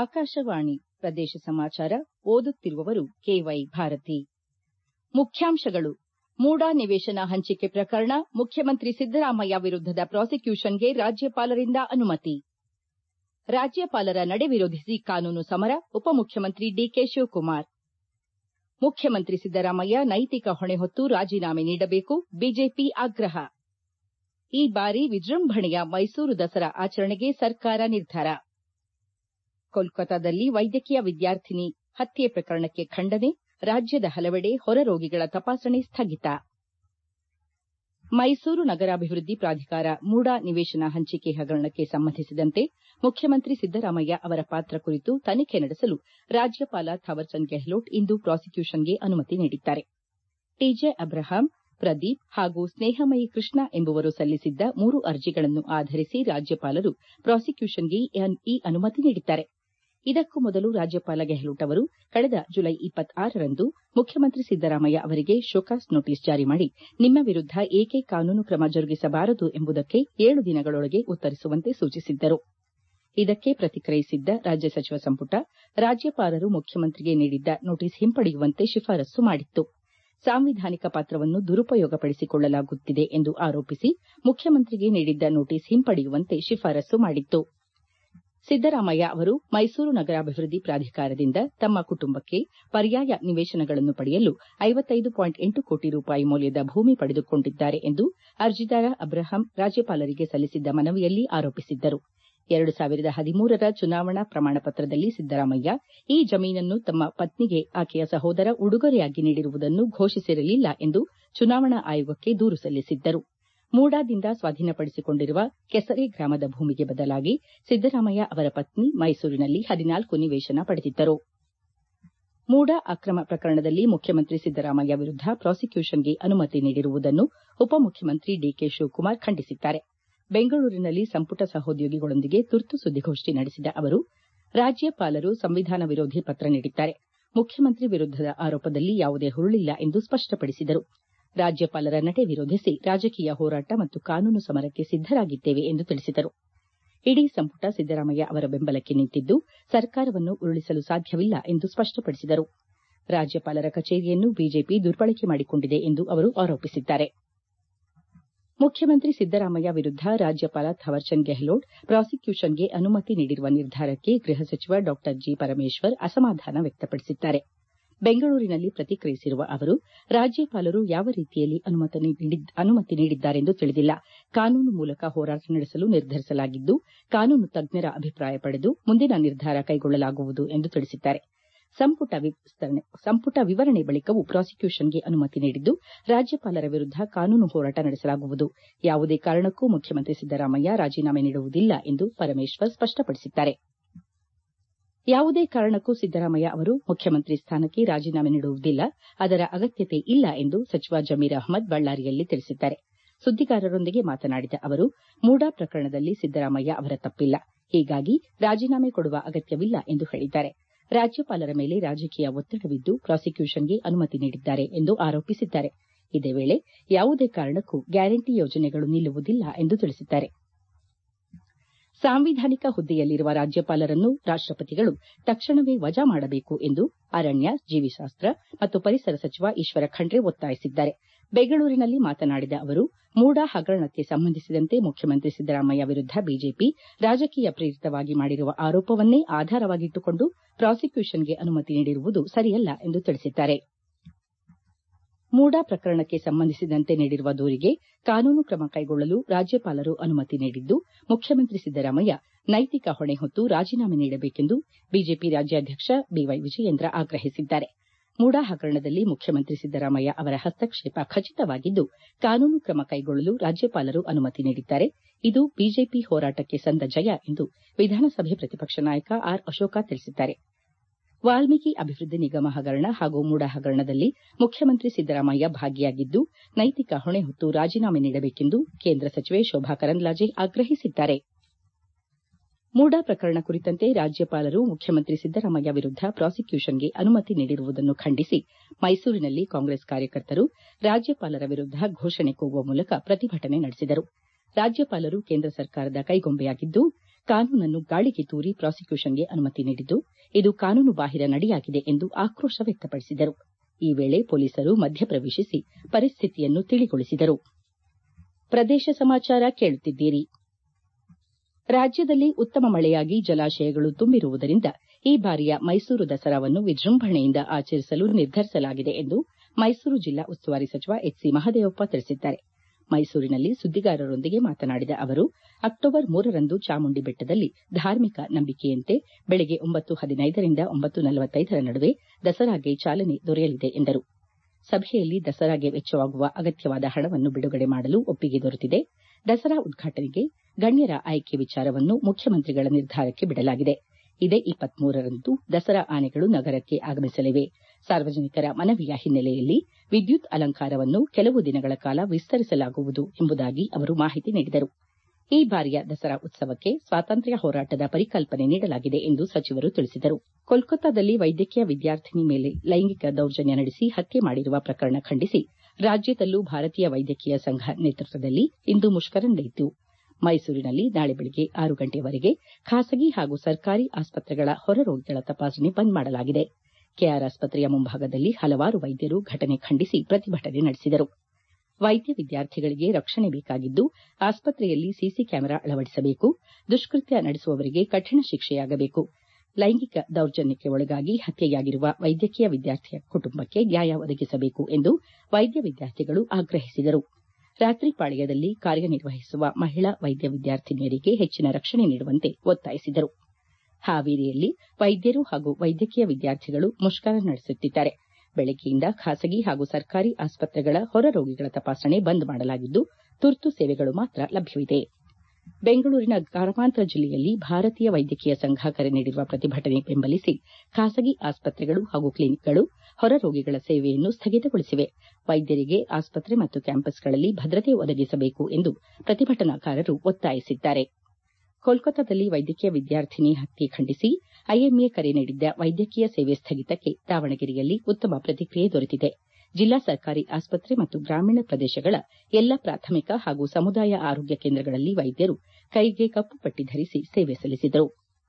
ಆಕಾಶವಾಣಿ ಪ್ರದೇಶ ಸಮಾಚಾರ ಓದುತ್ತಿರುವವರು ಕೆವೈ ಭಾರತಿ ಮುಖ್ಯಾಂಶಗಳು ಮೂಡಾ ನಿವೇಶನ ಹಂಚಿಕೆ ಪ್ರಕರಣ ಮುಖ್ಯಮಂತ್ರಿ ಸಿದ್ದರಾಮಯ್ಯ ವಿರುದ್ದದ ಪ್ರಾಸಿಕ್ಯೂಷನ್ಗೆ ರಾಜ್ಯಪಾಲರಿಂದ ಅನುಮತಿ ರಾಜ್ಯಪಾಲರ ನಡೆ ವಿರೋಧಿಸಿ ಕಾನೂನು ಸಮರ ಉಪಮುಖ್ಯಮಂತ್ರಿ ಡಿಕೆ ಶಿವಕುಮಾರ್ ಮುಖ್ಯಮಂತ್ರಿ ಸಿದ್ದರಾಮಯ್ಯ ನೈತಿಕ ಹೊಣೆ ಹೊತ್ತು ರಾಜೀನಾಮೆ ನೀಡಬೇಕು ಬಿಜೆಪಿ ಆಗ್ರಹ ಈ ಬಾರಿ ವಿಜೃಂಭಣೆಯ ಮೈಸೂರು ದಸರಾ ಆಚರಣೆಗೆ ಸರ್ಕಾರ ನಿರ್ಧಾರ ಕೋಲ್ಕತಾದಲ್ಲಿ ವೈದ್ಯಕೀಯ ವಿದ್ಯಾರ್ಥಿನಿ ಹತ್ಯೆ ಪ್ರಕರಣಕ್ಕೆ ಖಂಡನೆ ರಾಜ್ಯದ ಹಲವೆಡೆ ಹೊರ ರೋಗಿಗಳ ತಪಾಸಣೆ ಸ್ಥಗಿತ ಮೈಸೂರು ನಗರಾಭಿವೃದ್ಧಿ ಪ್ರಾಧಿಕಾರ ಮೂಡಾ ನಿವೇಶನ ಹಂಚಿಕೆ ಹಗರಣಕ್ಕೆ ಸಂಬಂಧಿಸಿದಂತೆ ಮುಖ್ಯಮಂತ್ರಿ ಸಿದ್ದರಾಮಯ್ಯ ಅವರ ಪಾತ್ರ ಕುರಿತು ತನಿಖೆ ನಡೆಸಲು ರಾಜ್ಯಪಾಲ ಥಾವರ್ಚಂದ್ ಗೆಹ್ಲೋಟ್ ಇಂದು ಪ್ರಾಸಿಕ್ಯೂಷನ್ಗೆ ಅನುಮತಿ ನೀಡಿದ್ದಾರೆ ಟಿಜೆ ಅಬ್ರಹಾಂ ಪ್ರದೀಪ್ ಹಾಗೂ ಸ್ನೇಹಮಯಿ ಕೃಷ್ಣ ಎಂಬುವರು ಸಲ್ಲಿಸಿದ್ದ ಮೂರು ಅರ್ಜಿಗಳನ್ನು ಆಧರಿಸಿ ರಾಜ್ಯಪಾಲರು ಪ್ರಾಸಿಕ್ಯೂಷನ್ಗೆ ಈ ಅನುಮತಿ ನೀಡಿದ್ದಾರೆ ಇದಕ್ಕೂ ಮೊದಲು ರಾಜ್ಯಪಾಲ ಗೆಹ್ಲೋಟ್ ಅವರು ಕಳೆದ ಜುಲೈ ರಂದು ಮುಖ್ಯಮಂತ್ರಿ ಸಿದ್ದರಾಮಯ್ಯ ಅವರಿಗೆ ಶೋಕಾಸ್ ನೋಟಿಸ್ ಜಾರಿ ಮಾಡಿ ನಿಮ್ಮ ವಿರುದ್ದ ಏಕೆ ಕಾನೂನು ಕ್ರಮ ಜರುಗಿಸಬಾರದು ಎಂಬುದಕ್ಕೆ ಏಳು ದಿನಗಳೊಳಗೆ ಉತ್ತರಿಸುವಂತೆ ಸೂಚಿಸಿದ್ದರು ಇದಕ್ಕೆ ಪ್ರತಿಕ್ರಿಯಿಸಿದ್ದ ರಾಜ್ಯ ಸಚಿವ ಸಂಪುಟ ರಾಜ್ಯಪಾಲರು ಮುಖ್ಯಮಂತ್ರಿಗೆ ನೀಡಿದ್ದ ನೋಟಿಸ್ ಹಿಂಪಡೆಯುವಂತೆ ಶಿಫಾರಸ್ಸು ಮಾಡಿತ್ತು ಸಾಂವಿಧಾನಿಕ ಪಾತ್ರವನ್ನು ದುರುಪಯೋಗಪಡಿಸಿಕೊಳ್ಳಲಾಗುತ್ತಿದೆ ಎಂದು ಆರೋಪಿಸಿ ಮುಖ್ಯಮಂತ್ರಿಗೆ ನೀಡಿದ್ದ ನೋಟಿಸ್ ಹಿಂಪಡೆಯುವಂತೆ ಶಿಫಾರಸ್ಸು ಮಾಡಿತ್ತು ಸಿದ್ದರಾಮಯ್ಯ ಅವರು ಮೈಸೂರು ನಗರಾಭಿವೃದ್ಧಿ ಪ್ರಾಧಿಕಾರದಿಂದ ತಮ್ಮ ಕುಟುಂಬಕ್ಕೆ ಪರ್ಯಾಯ ನಿವೇಶನಗಳನ್ನು ಪಡೆಯಲು ಕೋಟಿ ರೂಪಾಯಿ ಮೌಲ್ಯದ ಭೂಮಿ ಪಡೆದುಕೊಂಡಿದ್ದಾರೆ ಎಂದು ಅರ್ಜಿದಾರ ಅಬ್ರಹಾಂ ರಾಜ್ಯಪಾಲರಿಗೆ ಸಲ್ಲಿಸಿದ್ದ ಮನವಿಯಲ್ಲಿ ಆರೋಪಿಸಿದ್ದರು ಎರಡು ಸಾವಿರದ ಹದಿಮೂರರ ಚುನಾವಣಾ ಪ್ರಮಾಣ ಪತ್ರದಲ್ಲಿ ಸಿದ್ದರಾಮಯ್ಯ ಈ ಜಮೀನನ್ನು ತಮ್ಮ ಪತ್ನಿಗೆ ಆಕೆಯ ಸಹೋದರ ಉಡುಗೊರೆಯಾಗಿ ನೀಡಿರುವುದನ್ನು ಘೋಷಿಸಿರಲಿಲ್ಲ ಎಂದು ಚುನಾವಣಾ ಆಯೋಗಕ್ಕೆ ದೂರು ಸಲ್ಲಿಸಿದ್ದರು ಮೂಡಾದಿಂದ ಸ್ವಾಧೀನಪಡಿಸಿಕೊಂಡಿರುವ ಕೆಸರೆ ಗ್ರಾಮದ ಭೂಮಿಗೆ ಬದಲಾಗಿ ಸಿದ್ದರಾಮಯ್ಯ ಅವರ ಪತ್ನಿ ಮೈಸೂರಿನಲ್ಲಿ ಹದಿನಾಲ್ಕು ನಿವೇಶನ ಪಡೆದಿದ್ದರು ಮೂಡಾ ಅಕ್ರಮ ಪ್ರಕರಣದಲ್ಲಿ ಮುಖ್ಯಮಂತ್ರಿ ಸಿದ್ದರಾಮಯ್ಯ ವಿರುದ್ದ ಪ್ರಾಸಿಕ್ಯೂಷನ್ಗೆ ಅನುಮತಿ ನೀಡಿರುವುದನ್ನು ಉಪಮುಖ್ಯಮಂತ್ರಿ ಡಿಕೆ ಶಿವಕುಮಾರ್ ಖಂಡಿಸಿದ್ದಾರೆ ಬೆಂಗಳೂರಿನಲ್ಲಿ ಸಂಪುಟ ಸಹೋದ್ಯೋಗಿಗಳೊಂದಿಗೆ ತುರ್ತು ಸುದ್ದಿಗೋಷ್ಠಿ ನಡೆಸಿದ ಅವರು ರಾಜ್ಯಪಾಲರು ಸಂವಿಧಾನ ವಿರೋಧಿ ಪತ್ರ ನೀಡಿದ್ದಾರೆ ಮುಖ್ಯಮಂತ್ರಿ ವಿರುದ್ದದ ಆರೋಪದಲ್ಲಿ ಯಾವುದೇ ಹುರುಳಿಲ್ಲ ಎಂದು ಸ್ಪಷ್ಟಪಡಿಸಿದರು ರಾಜ್ಯಪಾಲರ ನಡೆ ವಿರೋಧಿಸಿ ರಾಜಕೀಯ ಹೋರಾಟ ಮತ್ತು ಕಾನೂನು ಸಮರಕ್ಕೆ ಸಿದ್ದರಾಗಿದ್ದೇವೆ ಎಂದು ತಿಳಿಸಿದರು ಇಡೀ ಸಂಪುಟ ಸಿದ್ದರಾಮಯ್ಯ ಅವರ ಬೆಂಬಲಕ್ಕೆ ನಿಂತಿದ್ದು ಸರ್ಕಾರವನ್ನು ಉರುಳಿಸಲು ಸಾಧ್ಯವಿಲ್ಲ ಎಂದು ಸ್ಪಷ್ಟಪಡಿಸಿದರು ರಾಜ್ಯಪಾಲರ ಕಚೇರಿಯನ್ನು ಬಿಜೆಪಿ ದುರ್ಬಳಕೆ ಮಾಡಿಕೊಂಡಿದೆ ಎಂದು ಅವರು ಆರೋಪಿಸಿದ್ದಾರೆ ಮುಖ್ಯಮಂತ್ರಿ ಸಿದ್ದರಾಮಯ್ಯ ವಿರುದ್ದ ರಾಜ್ಯಪಾಲ ಥಾವರ್ಚಂದ್ ಗೆಹ್ಲೋಟ್ ಪ್ರಾಸಿಕ್ಯೂಷನ್ಗೆ ಅನುಮತಿ ನೀಡಿರುವ ನಿರ್ಧಾರಕ್ಕೆ ಗೃಹ ಸಚಿವ ಡಾ ಜಿ ಪರಮೇಶ್ವರ್ ಅಸಮಾಧಾನ ವ್ಯಕ್ತಪಡಿಸಿದ್ದಾರೆ ಬೆಂಗಳೂರಿನಲ್ಲಿ ಪ್ರತಿಕ್ರಿಯಿಸಿರುವ ಅವರು ರಾಜ್ಯಪಾಲರು ಯಾವ ರೀತಿಯಲ್ಲಿ ಅನುಮತಿ ನೀಡಿದ್ದಾರೆಂದು ತಿಳಿದಿಲ್ಲ ಕಾನೂನು ಮೂಲಕ ಹೋರಾಟ ನಡೆಸಲು ನಿರ್ಧರಿಸಲಾಗಿದ್ದು ಕಾನೂನು ತಜ್ಞರ ಅಭಿಪ್ರಾಯ ಪಡೆದು ಮುಂದಿನ ನಿರ್ಧಾರ ಕೈಗೊಳ್ಳಲಾಗುವುದು ಎಂದು ತಿಳಿಸಿದ್ದಾರೆ ಸಂಪುಟ ವಿವರಣೆ ಬಳಿಕವೂ ಪ್ರಾಸಿಕ್ಯೂಷನ್ಗೆ ಅನುಮತಿ ನೀಡಿದ್ದು ರಾಜ್ಯಪಾಲರ ವಿರುದ್ದ ಕಾನೂನು ಹೋರಾಟ ನಡೆಸಲಾಗುವುದು ಯಾವುದೇ ಕಾರಣಕ್ಕೂ ಮುಖ್ಯಮಂತ್ರಿ ಸಿದ್ದರಾಮಯ್ಯ ರಾಜೀನಾಮೆ ನೀಡುವುದಿಲ್ಲ ಎಂದು ಪರಮೇಶ್ವರ್ ಸ್ಪಷ್ಟಪಡಿಸಿದ್ದಾರೆ ಯಾವುದೇ ಕಾರಣಕ್ಕೂ ಸಿದ್ದರಾಮಯ್ಯ ಅವರು ಮುಖ್ಯಮಂತ್ರಿ ಸ್ಥಾನಕ್ಕೆ ರಾಜೀನಾಮೆ ನೀಡುವುದಿಲ್ಲ ಅದರ ಅಗತ್ಯತೆ ಇಲ್ಲ ಎಂದು ಸಚಿವ ಜಮೀರ್ ಅಹ್ಮದ್ ಬಳ್ಳಾರಿಯಲ್ಲಿ ತಿಳಿಸಿದ್ದಾರೆ ಸುದ್ದಿಗಾರರೊಂದಿಗೆ ಮಾತನಾಡಿದ ಅವರು ಮೂಡಾ ಪ್ರಕರಣದಲ್ಲಿ ಸಿದ್ದರಾಮಯ್ಯ ಅವರ ತಪ್ಪಿಲ್ಲ ಹೀಗಾಗಿ ರಾಜೀನಾಮೆ ಕೊಡುವ ಅಗತ್ಯವಿಲ್ಲ ಎಂದು ಹೇಳಿದ್ದಾರೆ ರಾಜ್ಯಪಾಲರ ಮೇಲೆ ರಾಜಕೀಯ ಒತ್ತಡವಿದ್ದು ಪ್ರಾಸಿಕ್ಯೂಷನ್ಗೆ ಅನುಮತಿ ನೀಡಿದ್ದಾರೆ ಎಂದು ಆರೋಪಿಸಿದ್ದಾರೆ ಇದೇ ವೇಳೆ ಯಾವುದೇ ಕಾರಣಕ್ಕೂ ಗ್ಯಾರಂಟಿ ಯೋಜನೆಗಳು ನಿಲ್ಲುವುದಿಲ್ಲ ಎಂದು ತಿಳಿಸಿದ್ದಾರೆ ಸಾಂವಿಧಾನಿಕ ಹುದ್ದೆಯಲ್ಲಿರುವ ರಾಜ್ಯಪಾಲರನ್ನು ರಾಷ್ಟಪತಿಗಳು ತಕ್ಷಣವೇ ವಜಾ ಮಾಡಬೇಕು ಎಂದು ಅರಣ್ಯ ಜೀವಿಶಾಸ್ತ್ರ ಮತ್ತು ಪರಿಸರ ಸಚಿವ ಈಶ್ವರ ಖಂಡ್ರೆ ಒತ್ತಾಯಿಸಿದ್ದಾರೆ ಬೆಂಗಳೂರಿನಲ್ಲಿ ಮಾತನಾಡಿದ ಅವರು ಮೂಡಾ ಹಗರಣಕ್ಕೆ ಸಂಬಂಧಿಸಿದಂತೆ ಮುಖ್ಯಮಂತ್ರಿ ಸಿದ್ದರಾಮಯ್ಯ ವಿರುದ್ದ ಬಿಜೆಪಿ ರಾಜಕೀಯ ಪ್ರೇರಿತವಾಗಿ ಮಾಡಿರುವ ಆರೋಪವನ್ನೇ ಆಧಾರವಾಗಿಟ್ಟುಕೊಂಡು ಪ್ರಾಸಿಕ್ಯೂಷನ್ಗೆ ಅನುಮತಿ ನೀಡಿರುವುದು ಸರಿಯಲ್ಲ ಎಂದು ತಿಳಿಸಿದ್ದಾರೆ ಮೂಡಾ ಪ್ರಕರಣಕ್ಕೆ ಸಂಬಂಧಿಸಿದಂತೆ ನೀಡಿರುವ ದೂರಿಗೆ ಕಾನೂನು ಕ್ರಮ ಕೈಗೊಳ್ಳಲು ರಾಜ್ಯಪಾಲರು ಅನುಮತಿ ನೀಡಿದ್ದು ಮುಖ್ಯಮಂತ್ರಿ ಸಿದ್ದರಾಮಯ್ಯ ನೈತಿಕ ಹೊಣೆ ಹೊತ್ತು ರಾಜೀನಾಮೆ ನೀಡಬೇಕೆಂದು ಬಿಜೆಪಿ ರಾಜ್ಯಾಧ್ಯಕ್ಷ ಬಿವೈ ವಿಜಯೇಂದ್ರ ಆಗ್ರಹಿಸಿದ್ದಾರೆ ಮೂಡಾ ಹಗರಣದಲ್ಲಿ ಮುಖ್ಯಮಂತ್ರಿ ಸಿದ್ದರಾಮಯ್ಯ ಅವರ ಹಸ್ತಕ್ಷೇಪ ಖಚಿತವಾಗಿದ್ದು ಕಾನೂನು ಕ್ರಮ ಕೈಗೊಳ್ಳಲು ರಾಜ್ಯಪಾಲರು ಅನುಮತಿ ನೀಡಿದ್ದಾರೆ ಇದು ಬಿಜೆಪಿ ಹೋರಾಟಕ್ಕೆ ಸಂದ ಜಯ ಎಂದು ವಿಧಾನಸಭೆ ಪ್ರತಿಪಕ್ಷ ನಾಯಕ ಆರ್ ಅಶೋಕ ತಿಳಿಸಿದ್ದಾರೆ ವಾಲ್ಮೀಕಿ ಅಭಿವೃದ್ಧಿ ನಿಗಮ ಹಗರಣ ಹಾಗೂ ಮೂಡಾ ಹಗರಣದಲ್ಲಿ ಮುಖ್ಯಮಂತ್ರಿ ಸಿದ್ದರಾಮಯ್ಯ ಭಾಗಿಯಾಗಿದ್ದು ನೈತಿಕ ಹೊಣೆ ಹೊತ್ತು ರಾಜೀನಾಮೆ ನೀಡಬೇಕೆಂದು ಕೇಂದ್ರ ಸಚಿವೆ ಶೋಭಾ ಕರಂದ್ಲಾಜೆ ಆಗ್ರಹಿಸಿದ್ದಾರೆ ಮೂಡಾ ಪ್ರಕರಣ ಕುರಿತಂತೆ ರಾಜ್ಯಪಾಲರು ಮುಖ್ಯಮಂತ್ರಿ ಸಿದ್ದರಾಮಯ್ಯ ವಿರುದ್ದ ಪ್ರಾಸಿಕ್ಯೂಷನ್ಗೆ ಅನುಮತಿ ನೀಡಿರುವುದನ್ನು ಖಂಡಿಸಿ ಮೈಸೂರಿನಲ್ಲಿ ಕಾಂಗ್ರೆಸ್ ಕಾರ್ಯಕರ್ತರು ರಾಜ್ಯಪಾಲರ ವಿರುದ್ದ ಘೋಷಣೆ ಕೂಗುವ ಮೂಲಕ ಪ್ರತಿಭಟನೆ ನಡೆಸಿದರು ರಾಜ್ಯಪಾಲರು ಕೇಂದ್ರ ಸರ್ಕಾರದ ಕೈಗೊಂಬೆಯಾಗಿದ್ದು ಕಾನೂನನ್ನು ಗಾಳಿಗೆ ತೂರಿ ಪ್ರಾಸಿಕ್ಯೂಷನ್ಗೆ ಅನುಮತಿ ನೀಡಿದ್ದು ಇದು ಕಾನೂನು ಬಾಹಿರ ನಡೆಯಾಗಿದೆ ಎಂದು ಆಕ್ರೋಶ ವ್ಯಕ್ತಪಡಿಸಿದರು ಈ ವೇಳೆ ಪೊಲೀಸರು ಮಧ್ಯಪ್ರವೇಶಿಸಿ ಪರಿಸ್ಥಿತಿಯನ್ನು ತಿಳಿಗೊಳಿಸಿದರು ಪ್ರದೇಶ ಸಮಾಚಾರ ಕೇಳುತ್ತಿದ್ದೀರಿ ರಾಜ್ಯದಲ್ಲಿ ಉತ್ತಮ ಮಳೆಯಾಗಿ ಜಲಾಶಯಗಳು ತುಂಬಿರುವುದರಿಂದ ಈ ಬಾರಿಯ ಮೈಸೂರು ದಸರಾವನ್ನು ವಿಜೃಂಭಣೆಯಿಂದ ಆಚರಿಸಲು ನಿರ್ಧರಿಸಲಾಗಿದೆ ಎಂದು ಮೈಸೂರು ಜಿಲ್ಲಾ ಉಸ್ತುವಾರಿ ಸಚಿವ ಎಚ್ ಸಿ ಮಹದೇವಪ್ಪ ತಿಳಿಸಿದ್ದಾರೆ ಮೈಸೂರಿನಲ್ಲಿ ಸುದ್ದಿಗಾರರೊಂದಿಗೆ ಮಾತನಾಡಿದ ಅವರು ಅಕ್ಟೋಬರ್ ಮೂರರಂದು ಚಾಮುಂಡಿ ಬೆಟ್ಟದಲ್ಲಿ ಧಾರ್ಮಿಕ ನಂಬಿಕೆಯಂತೆ ಬೆಳಗ್ಗೆ ಒಂಬತ್ತು ಹದಿನೈದರಿಂದ ಒಂಬತ್ತು ನಲವತ್ತೈದರ ನಡುವೆ ದಸರಾಗೆ ಚಾಲನೆ ದೊರೆಯಲಿದೆ ಎಂದರು ಸಭೆಯಲ್ಲಿ ದಸರಾಗೆ ವೆಚ್ಚವಾಗುವ ಅಗತ್ಯವಾದ ಹಣವನ್ನು ಬಿಡುಗಡೆ ಮಾಡಲು ಒಪ್ಪಿಗೆ ದೊರೆತಿದೆ ದಸರಾ ಉದ್ಘಾಟನೆಗೆ ಗಣ್ಯರ ಆಯ್ಕೆ ವಿಚಾರವನ್ನು ಮುಖ್ಯಮಂತ್ರಿಗಳ ನಿರ್ಧಾರಕ್ಕೆ ಬಿಡಲಾಗಿದೆ ಇದೇ ಇಪ್ಪತ್ಮೂರರಂದು ದಸರಾ ಆನೆಗಳು ನಗರಕ್ಕೆ ಆಗಮಿಸಲಿವೆ ಸಾರ್ವಜನಿಕರ ಮನವಿಯ ಹಿನ್ನೆಲೆಯಲ್ಲಿ ವಿದ್ಯುತ್ ಅಲಂಕಾರವನ್ನು ಕೆಲವು ದಿನಗಳ ಕಾಲ ವಿಸ್ತರಿಸಲಾಗುವುದು ಎಂಬುದಾಗಿ ಅವರು ಮಾಹಿತಿ ನೀಡಿದರು ಈ ಬಾರಿಯ ದಸರಾ ಉತ್ಸವಕ್ಕೆ ಸ್ವಾತಂತ್ರ್ಯ ಹೋರಾಟದ ಪರಿಕಲ್ಪನೆ ನೀಡಲಾಗಿದೆ ಎಂದು ಸಚಿವರು ತಿಳಿಸಿದರು ಕೋಲ್ಕತ್ತಾದಲ್ಲಿ ವೈದ್ಯಕೀಯ ವಿದ್ಯಾರ್ಥಿನಿ ಮೇಲೆ ಲೈಂಗಿಕ ದೌರ್ಜನ್ಯ ನಡೆಸಿ ಹತ್ಯೆ ಮಾಡಿರುವ ಪ್ರಕರಣ ಖಂಡಿಸಿ ರಾಜ್ಯದಲ್ಲೂ ಭಾರತೀಯ ವೈದ್ಯಕೀಯ ಸಂಘ ನೇತೃತ್ವದಲ್ಲಿ ಇಂದು ಮುಷ್ಕರ ನಡೆಯಿತು ಮೈಸೂರಿನಲ್ಲಿ ನಾಳೆ ಬೆಳಗ್ಗೆ ಆರು ಗಂಟೆಯವರೆಗೆ ಖಾಸಗಿ ಹಾಗೂ ಸರ್ಕಾರಿ ಆಸ್ಪತ್ರೆಗಳ ಹೊರರೋಗಿಗಳ ತಪಾಸಣೆ ಬಂದ್ ಮಾಡಲಾಗಿದೆ ಕೆಆರ್ ಆಸ್ಪತ್ರೆಯ ಮುಂಭಾಗದಲ್ಲಿ ಹಲವಾರು ವೈದ್ಯರು ಘಟನೆ ಖಂಡಿಸಿ ಪ್ರತಿಭಟನೆ ನಡೆಸಿದರು ವೈದ್ಯ ವಿದ್ಯಾರ್ಥಿಗಳಿಗೆ ರಕ್ಷಣೆ ಬೇಕಾಗಿದ್ದು ಆಸ್ಪತ್ರೆಯಲ್ಲಿ ಸಿಸಿ ಕ್ಯಾಮೆರಾ ಅಳವಡಿಸಬೇಕು ದುಷ್ಕೃತ್ಯ ನಡೆಸುವವರಿಗೆ ಕಠಿಣ ಶಿಕ್ಷೆಯಾಗಬೇಕು ಲೈಂಗಿಕ ದೌರ್ಜನ್ಯಕ್ಕೆ ಒಳಗಾಗಿ ಹತ್ಯೆಯಾಗಿರುವ ವೈದ್ಯಕೀಯ ವಿದ್ಯಾರ್ಥಿಯ ಕುಟುಂಬಕ್ಕೆ ನ್ಯಾಯ ಒದಗಿಸಬೇಕು ಎಂದು ವೈದ್ಯ ವಿದ್ಯಾರ್ಥಿಗಳು ಆಗ್ರಹಿಸಿದರು ರಾತ್ರಿ ಪಾಳ್ಯದಲ್ಲಿ ಕಾರ್ಯನಿರ್ವಹಿಸುವ ಮಹಿಳಾ ವೈದ್ಯ ವಿದ್ಯಾರ್ಥಿನಿಯರಿಗೆ ಹೆಚ್ಚಿನ ರಕ್ಷಣೆ ನೀಡುವಂತೆ ಒತ್ತಾಯಿಸಿದರು ಹಾವೇರಿಯಲ್ಲಿ ವೈದ್ಯರು ಹಾಗೂ ವೈದ್ಯಕೀಯ ವಿದ್ಯಾರ್ಥಿಗಳು ಮುಷ್ಕರ ನಡೆಸುತ್ತಿದ್ದಾರೆ ಬೆಳಗ್ಗೆಯಿಂದ ಖಾಸಗಿ ಹಾಗೂ ಸರ್ಕಾರಿ ಆಸ್ಪತ್ರೆಗಳ ಹೊರ ರೋಗಿಗಳ ತಪಾಸಣೆ ಬಂದ್ ಮಾಡಲಾಗಿದ್ದು ತುರ್ತು ಸೇವೆಗಳು ಮಾತ್ರ ಲಭ್ಯವಿದೆ ಬೆಂಗಳೂರಿನ ಗ್ರಾಮಾಂತರ ಜಿಲ್ಲೆಯಲ್ಲಿ ಭಾರತೀಯ ವೈದ್ಯಕೀಯ ಸಂಘ ಕರೆ ನೀಡಿರುವ ಪ್ರತಿಭಟನೆ ಬೆಂಬಲಿಸಿ ಖಾಸಗಿ ಆಸ್ಪತ್ರೆಗಳು ಹಾಗೂ ಕ್ಲಿನಿಕ್ಗಳು ಹೊರ ರೋಗಿಗಳ ಸೇವೆಯನ್ನು ಸ್ಥಗಿತಗೊಳಿಸಿವೆ ವೈದ್ಯರಿಗೆ ಆಸ್ಪತ್ರೆ ಮತ್ತು ಕ್ಯಾಂಪಸ್ಗಳಲ್ಲಿ ಭದ್ರತೆ ಒದಗಿಸಬೇಕು ಎಂದು ಪ್ರತಿಭಟನಾಕಾರರು ಒತ್ತಾಯಿಸಿದ್ದಾರೆ ಕೋಲ್ಕತ್ತಾದಲ್ಲಿ ವೈದ್ಯಕೀಯ ವಿದ್ಯಾರ್ಥಿನಿ ಹತ್ಯೆ ಖಂಡಿಸಿ ಐಎಂಎ ಕರೆ ನೀಡಿದ್ದ ವೈದ್ಯಕೀಯ ಸೇವೆ ಸ್ಥಗಿತಕ್ಕೆ ದಾವಣಗೆರೆಯಲ್ಲಿ ಉತ್ತಮ ಪ್ರತಿಕ್ರಿಯೆ ದೊರೆತಿದೆ ಜಿಲ್ಲಾ ಸರ್ಕಾರಿ ಆಸ್ಪತ್ರೆ ಮತ್ತು ಗ್ರಾಮೀಣ ಪ್ರದೇಶಗಳ ಎಲ್ಲ ಪ್ರಾಥಮಿಕ ಹಾಗೂ ಸಮುದಾಯ ಆರೋಗ್ಯ ಕೇಂದ್ರಗಳಲ್ಲಿ ವೈದ್ಯರು ಕೈಗೆ ಕಪ್ಪು ಪಟ್ಟಿ ಧರಿಸಿ ಸೇವೆ ಸಲ್ಲಿಸಿದರು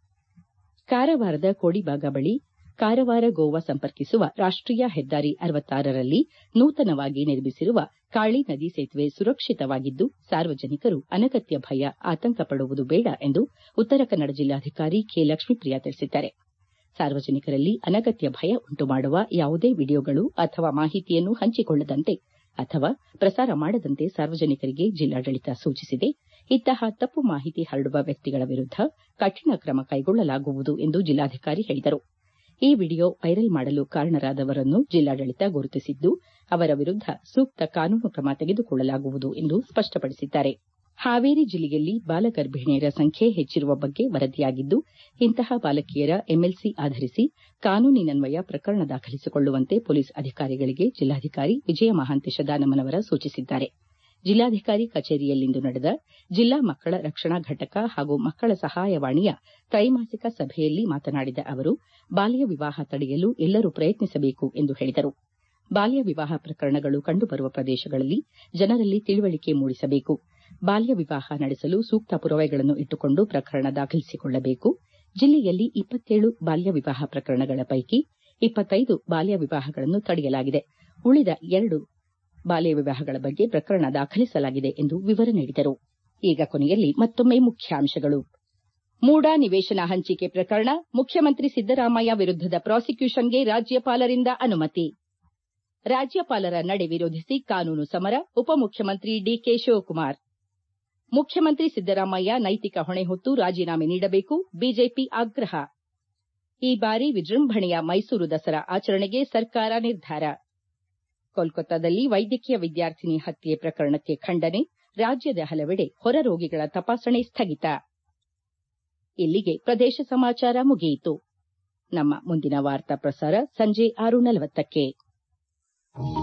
ಕಾರವಾರದ ಕೋಡಿಬಾಗ ಬಳಿ ಕಾರವಾರ ಗೋವಾ ಸಂಪರ್ಕಿಸುವ ರಾಷ್ಟೀಯ ಹೆದ್ದಾರಿ ಅರವತ್ತಾರರಲ್ಲಿ ನೂತನವಾಗಿ ನಿರ್ಮಿಸಿರುವ ಕಾಳಿ ನದಿ ಸೇತುವೆ ಸುರಕ್ಷಿತವಾಗಿದ್ದು ಸಾರ್ವಜನಿಕರು ಅನಗತ್ಯ ಭಯ ಆತಂಕ ಪಡುವುದು ಬೇಡ ಎಂದು ಉತ್ತರ ಕನ್ನಡ ಜಿಲ್ಲಾಧಿಕಾರಿ ಕೆ ಲಕ್ಷ್ಮೀಪ್ರಿಯಾ ತಿಳಿಸಿದ್ದಾರೆ ಸಾರ್ವಜನಿಕರಲ್ಲಿ ಅನಗತ್ಯ ಭಯ ಉಂಟು ಮಾಡುವ ಯಾವುದೇ ವಿಡಿಯೋಗಳು ಅಥವಾ ಮಾಹಿತಿಯನ್ನು ಹಂಚಿಕೊಳ್ಳದಂತೆ ಅಥವಾ ಪ್ರಸಾರ ಮಾಡದಂತೆ ಸಾರ್ವಜನಿಕರಿಗೆ ಜಿಲ್ಲಾಡಳಿತ ಸೂಚಿಸಿದೆ ಇಂತಹ ತಪ್ಪು ಮಾಹಿತಿ ಹರಡುವ ವ್ಯಕ್ತಿಗಳ ವಿರುದ್ಧ ಕಠಿಣ ಕ್ರಮ ಕೈಗೊಳ್ಳಲಾಗುವುದು ಎಂದು ಜಿಲ್ಲಾಧಿಕಾರಿ ಹೇಳಿದರು ಈ ವಿಡಿಯೋ ವೈರಲ್ ಮಾಡಲು ಕಾರಣರಾದವರನ್ನು ಜಿಲ್ಲಾಡಳಿತ ಗುರುತಿಸಿದ್ದು ಅವರ ವಿರುದ್ಧ ಸೂಕ್ತ ಕಾನೂನು ಕ್ರಮ ತೆಗೆದುಕೊಳ್ಳಲಾಗುವುದು ಎಂದು ಸ್ಪಷ್ಟಪಡಿಸಿದ್ದಾರೆ ಹಾವೇರಿ ಜಿಲ್ಲೆಯಲ್ಲಿ ಬಾಲಗರ್ಭಿಣಿಯರ ಸಂಖ್ಯೆ ಹೆಚ್ಚಿರುವ ಬಗ್ಗೆ ವರದಿಯಾಗಿದ್ದು ಇಂತಹ ಬಾಲಕಿಯರ ಎಂಎಲ್ಸಿ ಆಧರಿಸಿ ಕಾನೂನಿನನ್ವಯ ಪ್ರಕರಣ ದಾಖಲಿಸಿಕೊಳ್ಳುವಂತೆ ಪೊಲೀಸ್ ಅಧಿಕಾರಿಗಳಿಗೆ ಜಿಲ್ಲಾಧಿಕಾರಿ ವಿಜಯ ಮಹಾಂತೇಶ ದಾನಮ್ಮನವರ ಸೂಚಿಸಿದ್ದಾರೆ ಜಿಲ್ಲಾಧಿಕಾರಿ ಕಚೇರಿಯಲ್ಲಿಂದು ನಡೆದ ಜಿಲ್ಲಾ ಮಕ್ಕಳ ರಕ್ಷಣಾ ಘಟಕ ಹಾಗೂ ಮಕ್ಕಳ ಸಹಾಯವಾಣಿಯ ತ್ರೈಮಾಸಿಕ ಸಭೆಯಲ್ಲಿ ಮಾತನಾಡಿದ ಅವರು ಬಾಲ್ಯ ವಿವಾಹ ತಡೆಯಲು ಎಲ್ಲರೂ ಪ್ರಯತ್ನಿಸಬೇಕು ಎಂದು ಹೇಳಿದರು ಬಾಲ್ಯ ವಿವಾಹ ಪ್ರಕರಣಗಳು ಕಂಡುಬರುವ ಪ್ರದೇಶಗಳಲ್ಲಿ ಜನರಲ್ಲಿ ತಿಳುವಳಿಕೆ ಮೂಡಿಸಬೇಕು ಬಾಲ್ಯ ವಿವಾಹ ನಡೆಸಲು ಸೂಕ್ತ ಪುರಾವೆಗಳನ್ನು ಇಟ್ಟುಕೊಂಡು ಪ್ರಕರಣ ದಾಖಲಿಸಿಕೊಳ್ಳಬೇಕು ಜಿಲ್ಲೆಯಲ್ಲಿ ಇಪ್ಪತ್ತೇಳು ಬಾಲ್ಯ ವಿವಾಹ ಪ್ರಕರಣಗಳ ಪೈಕಿ ಇಪ್ಪತ್ತೈದು ಬಾಲ್ಯ ವಿವಾಹಗಳನ್ನು ತಡೆಯಲಾಗಿದೆ ಉಳಿದ ಎರಡು ಬಾಲ್ಯ ವಿವಾಹಗಳ ಬಗ್ಗೆ ಪ್ರಕರಣ ದಾಖಲಿಸಲಾಗಿದೆ ಎಂದು ವಿವರ ನೀಡಿದರು ಈಗ ಕೊನೆಯಲ್ಲಿ ಮತ್ತೊಮ್ಮೆ ಮುಖ್ಯಾಂಶಗಳು ಮೂಡಾ ನಿವೇಶನ ಹಂಚಿಕೆ ಪ್ರಕರಣ ಮುಖ್ಯಮಂತ್ರಿ ಸಿದ್ದರಾಮಯ್ಯ ವಿರುದ್ದದ ಪ್ರಾಸಿಕ್ಯೂಷನ್ಗೆ ರಾಜ್ಯಪಾಲರಿಂದ ಅನುಮತಿ ರಾಜ್ಯಪಾಲರ ನಡೆ ವಿರೋಧಿಸಿ ಕಾನೂನು ಸಮರ ಉಪಮುಖ್ಯಮಂತ್ರಿ ಡಿಕೆ ಶಿವಕುಮಾರ್ ಮುಖ್ಯಮಂತ್ರಿ ಸಿದ್ದರಾಮಯ್ಯ ನೈತಿಕ ಹೊಣೆ ಹೊತ್ತು ರಾಜೀನಾಮೆ ನೀಡಬೇಕು ಬಿಜೆಪಿ ಆಗ್ರಹ ಈ ಬಾರಿ ವಿಜೃಂಭಣೆಯ ಮೈಸೂರು ದಸರಾ ಆಚರಣೆಗೆ ಸರ್ಕಾರ ನಿರ್ಧಾರ ಕೋಲ್ಕತ್ತಾದಲ್ಲಿ ವೈದ್ಯಕೀಯ ವಿದ್ಯಾರ್ಥಿನಿ ಹತ್ಯೆ ಪ್ರಕರಣಕ್ಕೆ ಖಂಡನೆ ರಾಜ್ಯದ ಹಲವೆಡೆ ಹೊರ ರೋಗಿಗಳ ತಪಾಸಣೆ ಸ್ಥಗಿತ ಇಲ್ಲಿಗೆ ಪ್ರದೇಶ ಸಮಾಚಾರ ಮುಗಿಯಿತು ನಮ್ಮ ಮುಂದಿನ ವಾರ್ತಾ ಪ್ರಸಾರ ಸಂಜೆ ಆರು ನಲವತ್ತಕ್ಕೆ